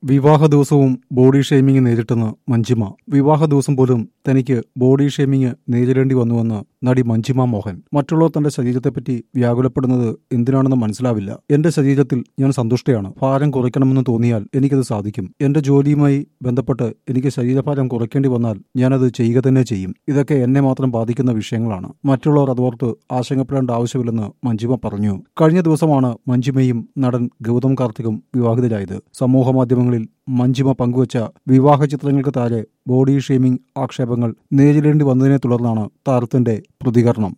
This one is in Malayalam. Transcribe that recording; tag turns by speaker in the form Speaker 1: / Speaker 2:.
Speaker 1: വിവാഹ ദിവസവും ബോഡി ഷെയ്മിങ് നേരിട്ടെന്ന് മഞ്ജിമ വിവാഹ ദിവസം പോലും തനിക്ക് ബോഡി ഷെയ്മിങ് നേരിടേണ്ടി വന്നുവെന്ന് നടി മഞ്ജിമ മോഹൻ മറ്റുള്ളവർ തന്റെ ശരീരത്തെപ്പറ്റി വ്യാകുലപ്പെടുന്നത് എന്തിനാണെന്ന് മനസ്സിലാവില്ല എന്റെ ശരീരത്തിൽ ഞാൻ സന്തുഷ്ടയാണ് ഭാരം കുറയ്ക്കണമെന്ന് തോന്നിയാൽ എനിക്കത് സാധിക്കും എന്റെ ജോലിയുമായി ബന്ധപ്പെട്ട് എനിക്ക് ശരീരഭാരം കുറയ്ക്കേണ്ടി വന്നാൽ ഞാനത് ചെയ്യുക തന്നെ ചെയ്യും ഇതൊക്കെ എന്നെ മാത്രം ബാധിക്കുന്ന വിഷയങ്ങളാണ് മറ്റുള്ളവർ അതോർത്ത് ആശങ്കപ്പെടേണ്ട ആവശ്യമില്ലെന്ന് മഞ്ജിമ പറഞ്ഞു കഴിഞ്ഞ ദിവസമാണ് മഞ്ജിമയും നടൻ ഗൗതം കാർത്തികും വിവാഹിതരായത് സമൂഹ മാധ്യമങ്ങളിൽ മഞ്ജിമ പങ്കുവച്ച വിവാഹ ചിത്രങ്ങൾക്ക് താഴെ ബോഡി ഷെയ്മിംഗ് ആക്ഷേപങ്ങൾ നേരിടേണ്ടി വന്നതിനെ തുടർന്നാണ് താരത്തിന്റെ പ്രതികരണം